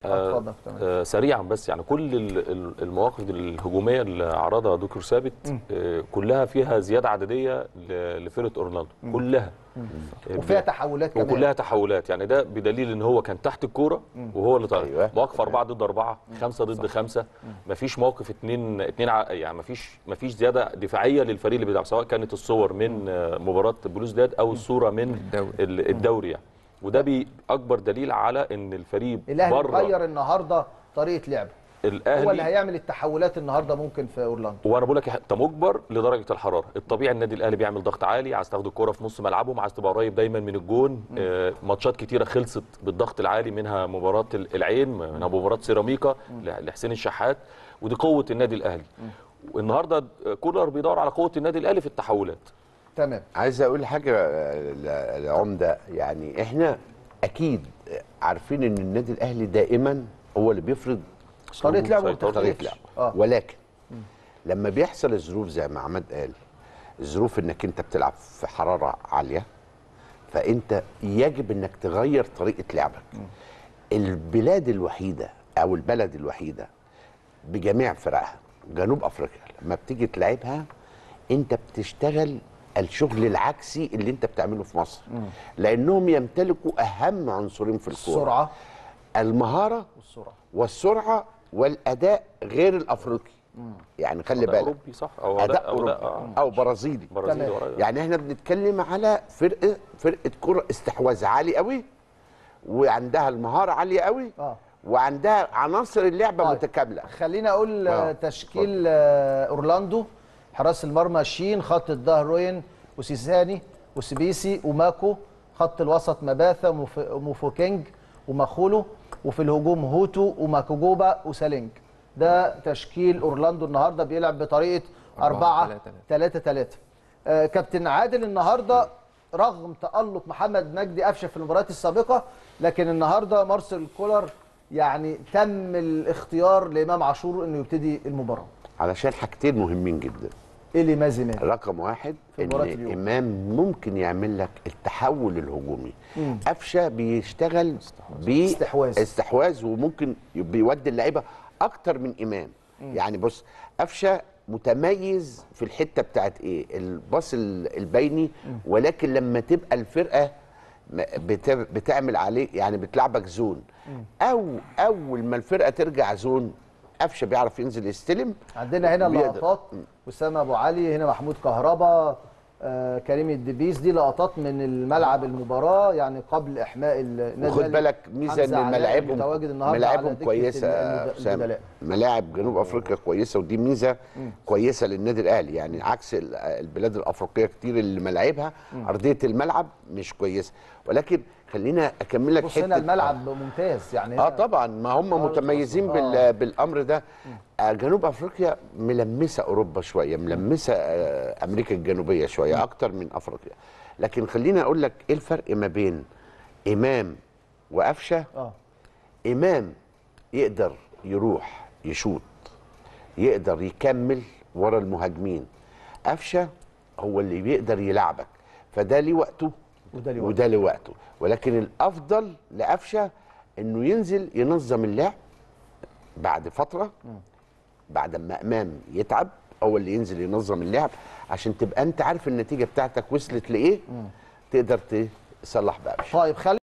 آه، اتفضل تمام آه، سريعا بس يعني كل ال- ال- المواقف الهجوميه اللي عرضها دكتور ثابت آه، كلها فيها زياده عدديه ل- لفرقه اورلاندو كلها وفيها تحولات كمان وكلها تحولات يعني ده بدليل ان هو كان تحت الكوره وهو اللي طالع أيوة. أيوة. مواقف أربعة ضد أربعة خمسة ضد خمسة مفيش موقف اتنين اتنين ع- يعني مفيش مفيش زيادة دفاعية للفريق اللي بيلعب سواء كانت الصور من آه، مباراة بلوز داد أو الصورة من الدوري. ال- الدوري يعني وده بي أكبر دليل على إن الفريق الاهلي بره غير النهارده طريقه لعبه هو اللي الأهلي هيعمل التحولات النهارده ممكن في اورلاندو وانا بقول لك انت مجبر لدرجه الحراره الطبيعي النادي الاهلي بيعمل ضغط عالي عايز تاخد الكوره في نص ملعبهم عايز تبقى قريب دايما من الجون آه ماتشات كتيره خلصت بالضغط العالي منها مباراه ال- العين منها مباراه سيراميكا ل- لحسين الشحات ودي قوه النادي الاهلي والنهارده كولر بيدور على قوه النادي الاهلي في التحولات تمام عايز اقول حاجه ل- لعمده يعني احنا اكيد عارفين ان النادي الاهلي دائما هو اللي بيفرض طريقه لعبه سيطرة. طريقه بتختلفش. لعبه اه ولكن لما بيحصل الظروف زي ما عماد قال الظروف انك انت بتلعب في حراره عاليه فانت يجب انك تغير طريقه لعبك البلاد الوحيده او البلد الوحيده بجميع فرقها جنوب افريقيا لما بتيجي تلعبها انت بتشتغل الشغل العكسي اللي انت بتعمله في مصر لانهم يمتلكوا اهم عنصرين في الكوره السرعه المهاره والسرعه والسرعه والاداء غير الافريقي يعني خلي أداء بالك اوروبي صح او اداء أو اوروبي آه. او برازيلي برازيلي تمام. ورا- يعني احنا بنتكلم على فرقه فرقه كره استحواذ عالي قوي وعندها المهاره عاليه قوي اه وعندها عناصر اللعبه طيب. متكامله خلينا اقول آه، آه، تشكيل آه، اورلاندو حراس المرمى شين خط الظهر روين وسيساني وسبيسي وماكو خط الوسط مباثا ومف- وموفوكينج وماخولو وفي الهجوم هوتو وماكوجوبا وسالينج ده تشكيل اورلاندو النهارده بيلعب بطريقه 4 أربعة، 3 3 آه كابتن عادل النهارده رغم تألق محمد مجدي قفشه في المباريات السابقه لكن النهارده مارسيل كولر يعني تم الاختيار لامام عاشور انه يبتدي المباراه علشان حاجتين مهمين جدا ايه اللي مازي مان رقم واحد في ان مباراة اليوم. امام ممكن يعمل لك التحول الهجومي قفشه بيشتغل استحواذ. استحواذ وممكن بيودي اللعيبه اكتر من امام يعني بص قفشه متميز في الحته بتاعت ايه الباص ال- البيني ولكن لما تبقى الفرقه م- بت- بتعمل عليه يعني بتلعبك زون او اول ما الفرقه ترجع زون قفشه بيعرف ينزل يستلم عندنا هنا بيقدر. لقطات وسام ابو علي هنا محمود كهربا آه كريم الدبيس دي لقطات من الملعب المباراه يعني قبل احماء النادي وخد الأهلي. بالك ميزه حمزة ان علاء ملاعبهم متواجد النهارده على ملاعبهم دكة كويسه المد- يا أسامة. البدلاء. ملاعب جنوب افريقيا كويسه ودي ميزه كويسه للنادي الاهلي يعني عكس ال- البلاد الافريقيه كتير اللي ملاعبها ارضيه الملعب مش كويسه ولكن خلينا اكمل لك بص هنا حته الملعب ممتاز يعني اه هنا طبعا ما هم متميزين بال... بالامر ده آه جنوب افريقيا ملمسه اوروبا شويه ملمسه آه امريكا الجنوبيه شويه اكتر من افريقيا لكن خليني اقول لك ايه الفرق ما بين امام وقفشه اه امام يقدر يروح يشوط يقدر يكمل ورا المهاجمين قفشه هو اللي بيقدر يلعبك فده ليه وقته وده ليه وقته. وده ليه وقته ولكن الافضل لقفشه انه ينزل ينظم اللعب بعد فتره بعد ما امام يتعب هو اللي ينزل ينظم اللعب عشان تبقى انت عارف النتيجه بتاعتك وصلت لايه تقدر تصلح بقفشه طيب خلي